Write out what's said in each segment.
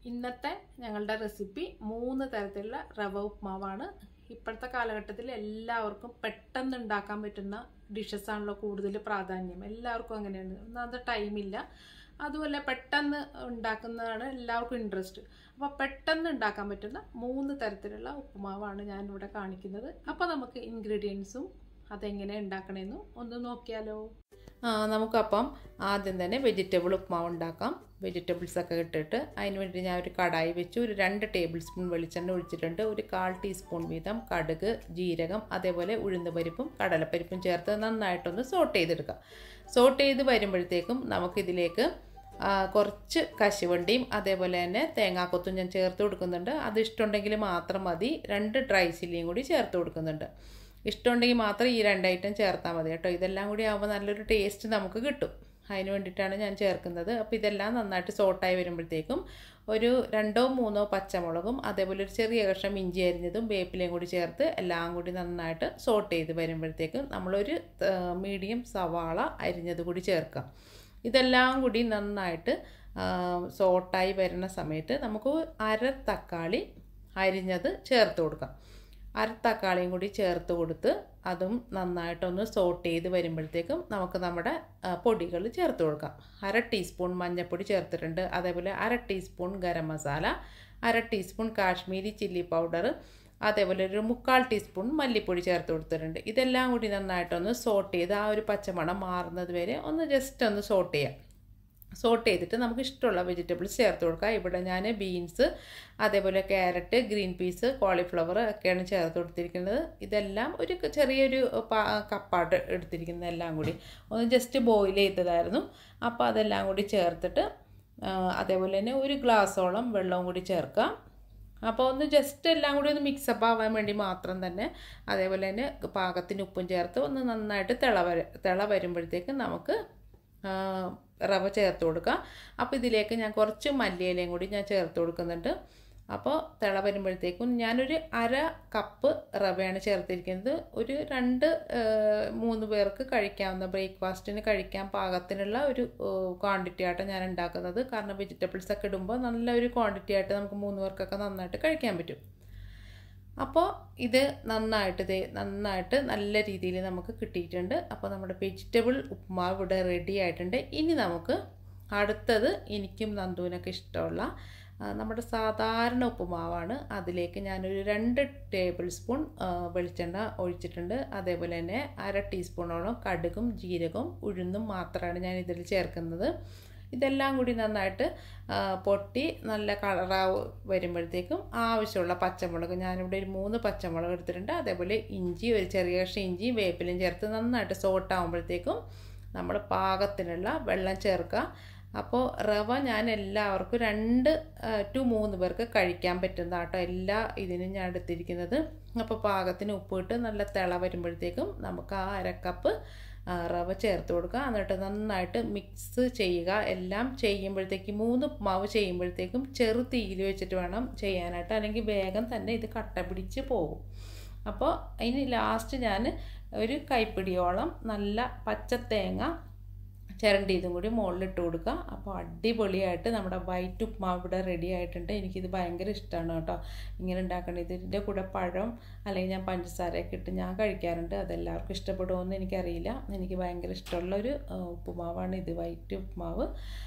ഇന്നത്തെ ഞങ്ങളുടെ റെസിപ്പി മൂന്ന് തരത്തിലുള്ള റവ ഉപ്മാവാണ് ഇപ്പോഴത്തെ കാലഘട്ടത്തിൽ എല്ലാവർക്കും പെട്ടെന്ന് ഉണ്ടാക്കാൻ പറ്റുന്ന ഡിഷസ് ആണല്ലോ കൂടുതൽ പ്രാധാന്യം എല്ലാവർക്കും അങ്ങനെയാണ് ഒന്നാമത് ടൈമില്ല അതുപോലെ പെട്ടെന്ന് ഉണ്ടാക്കുന്നതാണ് എല്ലാവർക്കും ഇൻട്രസ്റ്റ് അപ്പോൾ പെട്ടെന്ന് ഉണ്ടാക്കാൻ പറ്റുന്ന മൂന്ന് തരത്തിലുള്ള ഉപ്പുമാവാണ് ഞാനിവിടെ കാണിക്കുന്നത് അപ്പോൾ നമുക്ക് ഇൻഗ്രീഡിയൻസും അതെങ്ങനെ ഉണ്ടാക്കണമെന്നും ഒന്ന് നോക്കിയാലോ ആ നമുക്കപ്പം ആദ്യം തന്നെ വെജിറ്റബിൾ ഉപ്മാവ് ഉണ്ടാക്കാം വെജിറ്റബിൾസ് ഒക്കെ ഇട്ടിട്ട് അതിന് വേണ്ടി ഞാൻ ഒരു കടായി വെച്ച് ഒരു രണ്ട് ടേബിൾ സ്പൂൺ വെളിച്ചെണ്ണ ഒഴിച്ചിട്ടുണ്ട് ഒരു കാൽ ടീസ്പൂൺ വീതം കടുക് ജീരകം അതേപോലെ ഉഴുന്നുപരിപ്പും കടലപ്പരിപ്പും ചേർത്ത് നന്നായിട്ടൊന്ന് സോട്ട് ചെയ്തെടുക്കാം സോട്ട് ചെയ്ത് വരുമ്പോഴത്തേക്കും നമുക്കിതിലേക്ക് ആ, കുറച്ച് കശുവണ്ടിയും അതേപോലെ തന്നെ തേങ്ങാക്കൊത്തും ഞാൻ ചേർത്ത് കൊടുക്കുന്നുണ്ട് അത് ഇഷ്ടമുണ്ടെങ്കിൽ മാത്രം മതി രണ്ട് ഡ്രൈ ചില്ലിയും കൂടി ചേർത്ത് കൊടുക്കുന്നുണ്ട് ഇഷ്ടമുണ്ടെങ്കിൽ മാത്രം ഈ രണ്ട് ഐറ്റം ചേർത്താൽ മതി കേട്ടോ ഇതെല്ലാം കൂടി ആകുമ്പോൾ നല്ലൊരു ടേസ്റ്റ് നമുക്ക് കിട്ടും അതിന് വേണ്ടിയിട്ടാണ് ഞാൻ ചേർക്കുന്നത് അപ്പോൾ ഇതെല്ലാം നന്നായിട്ട് സോട്ടായി വരുമ്പോഴത്തേക്കും ഒരു രണ്ടോ മൂന്നോ പച്ചമുളകും അതേപോലെ ഒരു ചെറിയ കഷ്ണം ഇഞ്ചി അരിഞ്ഞതും വേപ്പിലയും കൂടി ചേർത്ത് എല്ലാം കൂടി നന്നായിട്ട് സോട്ട് ചെയ്ത് വരുമ്പോഴത്തേക്കും നമ്മളൊരു മീഡിയം സവാള അരിഞ്ഞത് കൂടി ചേർക്കാം ഇതെല്ലാം കൂടി നന്നായിട്ട് സോട്ടായി വരുന്ന സമയത്ത് നമുക്ക് അര തക്കാളി അരിഞ്ഞത് ചേർത്ത് കൊടുക്കാം അര തക്കാളിയും കൂടി ചേർത്ത് കൊടുത്ത് അതും നന്നായിട്ടൊന്ന് സോട്ട് ചെയ്ത് വരുമ്പോഴത്തേക്കും നമുക്ക് നമ്മുടെ പൊടികൾ ചേർത്ത് കൊടുക്കാം അര ടീസ്പൂൺ മഞ്ഞൾപ്പൊടി ചേർത്തിട്ടുണ്ട് അതേപോലെ അര ടീസ്പൂൺ ഗരം മസാല അര ടീസ്പൂൺ കാശ്മീരി ചില്ലി പൗഡർ അതേപോലെ ഒരു മുക്കാൽ ടീസ്പൂൺ മല്ലിപ്പൊടി ചേർത്ത് കൊടുത്തിട്ടുണ്ട് ഇതെല്ലാം കൂടി നന്നായിട്ടൊന്ന് സോട്ട് ചെയ്ത് ആ ഒരു പച്ചമണം മാറുന്നത് വരെ ഒന്ന് ജസ്റ്റ് ഒന്ന് സോട്ട് ചെയ്യാം സോട്ട് ചെയ്തിട്ട് നമുക്ക് ഇഷ്ടമുള്ള വെജിറ്റബിൾസ് ചേർത്ത് കൊടുക്കാം ഇവിടെ ഞാൻ ബീൻസ് അതേപോലെ ക്യാരറ്റ് ഗ്രീൻ പീസ് കോളിഫ്ലവർ ഒക്കെയാണ് ചേർത്ത് കൊടുത്തിരിക്കുന്നത് ഇതെല്ലാം ഒരു ചെറിയൊരു കപ്പാട്ട് എടുത്തിരിക്കുന്നത് എല്ലാം കൂടി ഒന്ന് ജസ്റ്റ് ബോയിൽ ചെയ്തതായിരുന്നു അപ്പോൾ അതെല്ലാം കൂടി ചേർത്തിട്ട് അതേപോലെ തന്നെ ഒരു ഗ്ലാസ്സോളം വെള്ളവും കൂടി ചേർക്കാം അപ്പോൾ ഒന്ന് ജസ്റ്റ് എല്ലാം കൂടി ഒന്ന് മിക്സപ്പ് ആവാൻ വേണ്ടി മാത്രം തന്നെ അതേപോലെ തന്നെ പാകത്തിന് ഉപ്പും ചേർത്ത് ഒന്ന് നന്നായിട്ട് തിള വര തിള വരുമ്പോഴത്തേക്ക് നമുക്ക് റവ ചേർത്ത് കൊടുക്കുക അപ്പോൾ ഇതിലേക്ക് ഞാൻ കുറച്ച് മല്ലിയിലയും കൂടി ഞാൻ ചേർത്ത് കൊടുക്കുന്നുണ്ട് അപ്പോൾ തിള വരുമ്പോഴത്തേക്കും ഞാനൊരു അര കപ്പ് റവയാണ് ചേർത്തിരിക്കുന്നത് ഒരു രണ്ട് മൂന്ന് പേർക്ക് കഴിക്കാവുന്ന ബ്രേക്ക്ഫാസ്റ്റിന് കഴിക്കാൻ പാകത്തിനുള്ള ഒരു ക്വാണ്ടിറ്റി ആയിട്ട് ഞാൻ ഉണ്ടാക്കുന്നത് കാരണം വെജിറ്റബിൾസ് ഒക്കെ ഇടുമ്പോൾ നല്ലൊരു ക്വാണ്ടിറ്റി ആയിട്ട് നമുക്ക് മൂന്ന് പേർക്കൊക്കെ നന്നായിട്ട് കഴിക്കാൻ പറ്റും അപ്പോൾ ഇത് നന്നായിട്ട് ഇത് നന്നായിട്ട് നല്ല രീതിയിൽ നമുക്ക് കിട്ടിയിട്ടുണ്ട് അപ്പോൾ നമ്മുടെ വെജിറ്റബിൾ ഉപ്മാവ് ഇവിടെ റെഡി ആയിട്ടുണ്ട് ഇനി നമുക്ക് അടുത്തത് എനിക്കും നന്ദുവിനൊക്കെ ഇഷ്ടമുള്ള നമ്മുടെ സാധാരണ ഉപ്പുമാവാണ് അതിലേക്ക് ഞാനൊരു രണ്ട് ടേബിൾ സ്പൂൺ വെളിച്ചെണ്ണ ഒഴിച്ചിട്ടുണ്ട് അതേപോലെ തന്നെ അര ടീസ്പൂണോളം കടുകും ജീരകവും ഉഴുന്നും മാത്രമാണ് ഞാൻ ഇതിൽ ചേർക്കുന്നത് ഇതെല്ലാം കൂടി നന്നായിട്ട് പൊട്ടി നല്ല കളറാവ് വരുമ്പോഴത്തേക്കും ആവശ്യമുള്ള പച്ചമുളക് ഞാനിവിടെ ഒരു മൂന്ന് പച്ചമുളക് എടുത്തിട്ടുണ്ട് അതേപോലെ ഇഞ്ചി ഒരു ചെറിയ കഷ്ണം ഇഞ്ചിയും വേപ്പിലും ചേർത്ത് നന്നായിട്ട് സോട്ടാകുമ്പോഴത്തേക്കും നമ്മൾ പാകത്തിനുള്ള വെള്ളം ചേർക്കുക അപ്പോൾ റവ ഞാൻ എല്ലാവർക്കും രണ്ട് ടു മൂന്ന് പേർക്ക് കഴിക്കാൻ പറ്റുന്ന കേട്ടോ എല്ലാ ഇതിനും ഞാൻ എടുത്തിരിക്കുന്നത് അപ്പോൾ പാകത്തിന് ഉപ്പിട്ട് നല്ല തിള വരുമ്പോഴത്തേക്കും നമുക്ക് ആ അരക്കപ്പ് റവ ചേർത്ത് കൊടുക്കുക എന്നിട്ട് നന്നായിട്ട് മിക്സ് ചെയ്യുക എല്ലാം ചെയ്യുമ്പോഴത്തേക്ക് മൂന്ന് മാവ് ചെയ്യുമ്പോഴത്തേക്കും ചെറു തീയിൽ വെച്ചിട്ട് വേണം ചെയ്യാനായിട്ട് അല്ലെങ്കിൽ വേഗം തന്നെ ഇത് കട്ട പിടിച്ച് പോകും അപ്പോൾ അതിന് ലാസ്റ്റ് ഞാൻ ഒരു കൈപ്പിടിയോളം നല്ല പച്ച തേങ്ങ ചിരണ്ടി ഇതും കൂടി മുകളിലിട്ട് കൊടുക്കുക അപ്പോൾ അടിപൊളിയായിട്ട് നമ്മുടെ വൈറ്റ് ഉപ്മാവ് ഇവിടെ റെഡി ആയിട്ടുണ്ട് എനിക്കിത് ഭയങ്കര ഇഷ്ടമാണ് കേട്ടോ ഇങ്ങനെ ഉണ്ടാക്കണം ഇതിൻ്റെ കൂടെ പഴം അല്ലെങ്കിൽ ഞാൻ പഞ്ചസാരയൊക്കെ ഇട്ട് ഞാൻ കഴിക്കാറുണ്ട് അതെല്ലാവർക്കും ഇഷ്ടപ്പെടുമോയെന്ന് എനിക്കറിയില്ല എനിക്ക് ഭയങ്കര ഇഷ്ടമുള്ളൊരു ഉപ്പുമാവാണ് ഇത് വൈറ്റ് ഉപ്മാവ്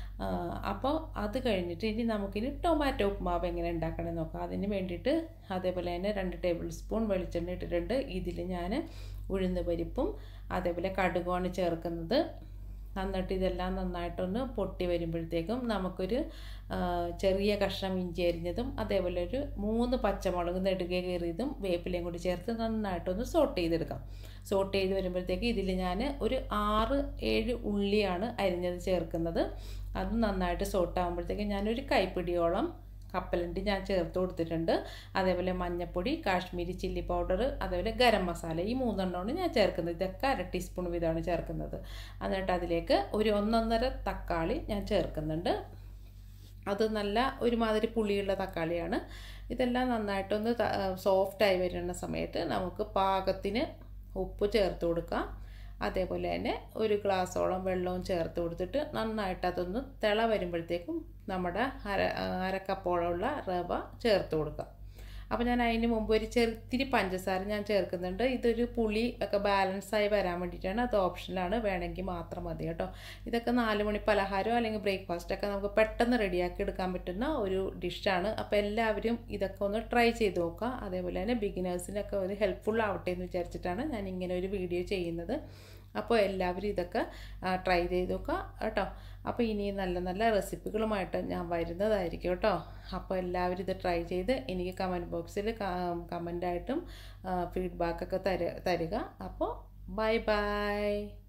അപ്പോൾ അത് കഴിഞ്ഞിട്ട് ഇനി നമുക്കിനി ടൊമാറ്റോ ഉപ്മാവ് എങ്ങനെ ഉണ്ടാക്കണമെന്ന് നോക്കാം അതിന് വേണ്ടിയിട്ട് അതേപോലെ തന്നെ രണ്ട് ടേബിൾ സ്പൂൺ വെളിച്ചെണ്ണ ഇട്ടിട്ടുണ്ട് ഇതിൽ ഞാൻ ഉഴുന്ന് പരിപ്പും അതേപോലെ കടുകുമാണ് ചേർക്കുന്നത് എന്നിട്ട് ഇതെല്ലാം നന്നായിട്ടൊന്ന് പൊട്ടി വരുമ്പോഴത്തേക്കും നമുക്കൊരു ചെറിയ കഷ്ണം ഇഞ്ചി അരിഞ്ഞതും അതേപോലെ ഒരു മൂന്ന് പച്ചമുളക് നെടുകെ കയറിയതും വേപ്പിലയും കൂടി ചേർത്ത് നന്നായിട്ടൊന്ന് സോട്ട് ചെയ്തെടുക്കാം സോട്ട് ചെയ്ത് വരുമ്പോഴത്തേക്ക് ഇതിൽ ഞാൻ ഒരു ആറ് ഏഴ് ഉള്ളിയാണ് അരിഞ്ഞത് ചേർക്കുന്നത് അത് നന്നായിട്ട് സോട്ടാകുമ്പോഴത്തേക്ക് ഞാനൊരു കൈപ്പിടിയോളം കപ്പലണ്ടി ഞാൻ ചേർത്ത് കൊടുത്തിട്ടുണ്ട് അതേപോലെ മഞ്ഞൾപ്പൊടി കാശ്മീരി ചില്ലി പൗഡർ അതേപോലെ ഗരം മസാല ഈ മൂന്നെണ്ണമാണ് ഞാൻ ചേർക്കുന്നത് ഇതൊക്കെ അര ടീസ്പൂൺ വീതമാണ് ചേർക്കുന്നത് എന്നിട്ട് അതിലേക്ക് ഒരു ഒന്നൊന്നര തക്കാളി ഞാൻ ചേർക്കുന്നുണ്ട് അത് നല്ല ഒരുമാതിരി പുളിയുള്ള തക്കാളിയാണ് ഇതെല്ലാം നന്നായിട്ടൊന്ന് സോഫ്റ്റായി വരുന്ന സമയത്ത് നമുക്ക് പാകത്തിന് ഉപ്പ് ചേർത്ത് കൊടുക്കാം അതേപോലെ തന്നെ ഒരു ഗ്ലാസ്സോളം വെള്ളവും ചേർത്ത് കൊടുത്തിട്ട് നന്നായിട്ട് അതൊന്ന് തിള വരുമ്പോഴത്തേക്കും നമ്മുടെ അര അരക്കപ്പോളമുള്ള റവ ചേർത്ത് കൊടുക്കാം അപ്പോൾ ഞാൻ അതിന് മുമ്പ് ഒരു ചെറുത്തിരി പഞ്ചസാര ഞാൻ ചേർക്കുന്നുണ്ട് ഇതൊരു പുളി ഒക്കെ ബാലൻസ് ആയി വരാൻ വേണ്ടിയിട്ടാണ് അത് ഓപ്ഷനിലാണ് വേണമെങ്കിൽ മാത്രം മതി കേട്ടോ ഇതൊക്കെ നാല് മണി പലഹാരമോ അല്ലെങ്കിൽ ബ്രേക്ക്ഫാസ്റ്റ് ഒക്കെ നമുക്ക് പെട്ടെന്ന് റെഡിയാക്കി എടുക്കാൻ പറ്റുന്ന ഒരു ഡിഷാണ് അപ്പോൾ എല്ലാവരും ഇതൊക്കെ ഒന്ന് ട്രൈ ചെയ്ത് നോക്കുക അതേപോലെ തന്നെ ബിഗിനേഴ്സിനൊക്കെ ഒരു ഹെൽപ്ഫുൾ ആവട്ടെ എന്ന് വിചാരിച്ചിട്ടാണ് ഞാൻ ഇങ്ങനെ ഒരു വീഡിയോ ചെയ്യുന്നത് അപ്പോൾ എല്ലാവരും ഇതൊക്കെ ട്രൈ ചെയ്ത് നോക്കുക കേട്ടോ അപ്പോൾ ഇനി നല്ല നല്ല റെസിപ്പികളുമായിട്ട് ഞാൻ വരുന്നതായിരിക്കും കേട്ടോ അപ്പോൾ എല്ലാവരും ഇത് ട്രൈ ചെയ്ത് എനിക്ക് കമൻറ്റ് ബോക്സിൽ കമൻ്റായിട്ടും ഫീഡ്ബാക്കൊക്കെ തര തരിക അപ്പോൾ ബൈ ബൈ